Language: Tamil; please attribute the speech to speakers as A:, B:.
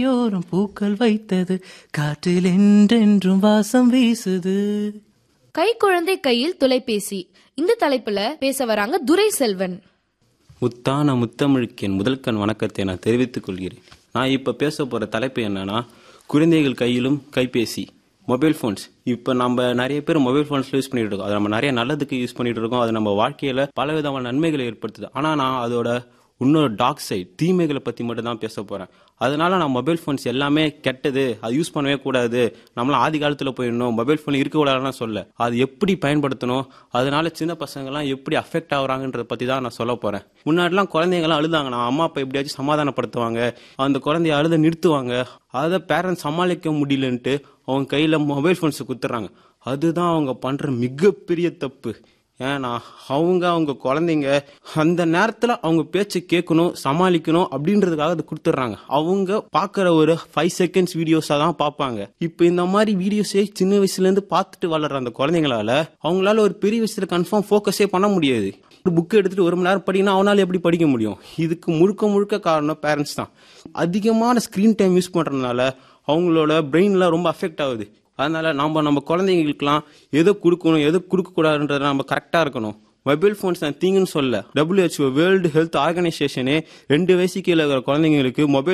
A: யோரம் பூக்கள் வைத்தது காற்றில் என்றென்றும் வாசம் வீசுது
B: கைக்குழந்தை கையில் தொலைபேசி இந்த தலைப்புல பேச வராங்க துரை செல்வன்
C: முத்தான முத்தமிழுக்கு என் முதல் கண் வணக்கத்தை நான் தெரிவித்துக் கொள்கிறேன் நான் இப்போ பேச போகிற தலைப்பு என்னன்னா குழந்தைகள் கையிலும் கைபேசி மொபைல் ஃபோன்ஸ் இப்போ நம்ம நிறைய பேர் மொபைல் ஃபோன்ஸ் யூஸ் பண்ணிட்டு இருக்கோம் அதை நம்ம நிறைய நல்லதுக்கு யூஸ் பண்ணிட்டு இருக்கோம் அது நம்ம வாழ்க்கையில் பல விதமான நன்மைகளை ஏற்படுத்துது ஆனால் நான் அதோட இன்னொரு டாக் சைட் தீமைகளை பற்றி மட்டும் தான் பேச போகிறேன் அதனால நான் மொபைல் ஃபோன்ஸ் எல்லாமே கெட்டது அது யூஸ் பண்ணவே கூடாது நம்மளாம் ஆதி காலத்தில் போயிடணும் மொபைல் ஃபோன் இருக்கக்கூடாதுன்னு சொல்ல அது எப்படி பயன்படுத்தணும் அதனால சின்ன பசங்கள்லாம் எப்படி அஃபெக்ட் ஆகுறாங்கன்றத பற்றி தான் நான் சொல்ல போகிறேன் முன்னாடிலாம் குழந்தைங்கலாம் அழுதாங்க நான் அம்மா அப்பா எப்படியாச்சும் சமாதானப்படுத்துவாங்க அந்த குழந்தைய அழுத நிறுத்துவாங்க அதை பேரண்ட்ஸ் சமாளிக்க முடியலன்ட்டு அவங்க கையில் மொபைல் ஃபோன்ஸை குத்துறாங்க அதுதான் அவங்க பண்ணுற மிகப்பெரிய தப்பு ஏன்னா அவங்க அவங்க குழந்தைங்க அந்த நேரத்தில் அவங்க பேச்சை கேட்கணும் சமாளிக்கணும் அப்படின்றதுக்காக அதை கொடுத்துட்றாங்க அவங்க பார்க்குற ஒரு ஃபைவ் செகண்ட்ஸ் வீடியோஸாக தான் பார்ப்பாங்க இப்போ இந்த மாதிரி வீடியோஸே சின்ன வயசுலேருந்து பார்த்துட்டு வளர்ற அந்த குழந்தைங்களால அவங்களால ஒரு பெரிய விஷயத்தில் கன்ஃபார்ம் ஃபோக்கஸே பண்ண முடியாது ஒரு புக்கு எடுத்துட்டு ஒரு மணி நேரம் படிக்கணும் அவனால எப்படி படிக்க முடியும் இதுக்கு முழுக்க முழுக்க காரணம் பேரண்ட்ஸ் தான் அதிகமான ஸ்க்ரீன் டைம் யூஸ் பண்ணுறதுனால அவங்களோட பிரெயின்லாம் ரொம்ப அஃபெக்ட் ஆகுது அதனால நம்ம நம்ம குழந்தைங்களுக்குலாம் எதை கொடுக்கணும் எதை கொடுக்கக்கூடாதுன்றத நம்ம கரெக்டாக இருக்கணும் மொபைல் ஃபோன்ஸ் நான் தீங்குன்னு சொல்ல WHO வேர்ல்டு ஹெல்த் ஆர்கனைசேஷனே ரெண்டு வயசு கீழே இருக்கிற குழந்தைங்களுக்கு மொபைல்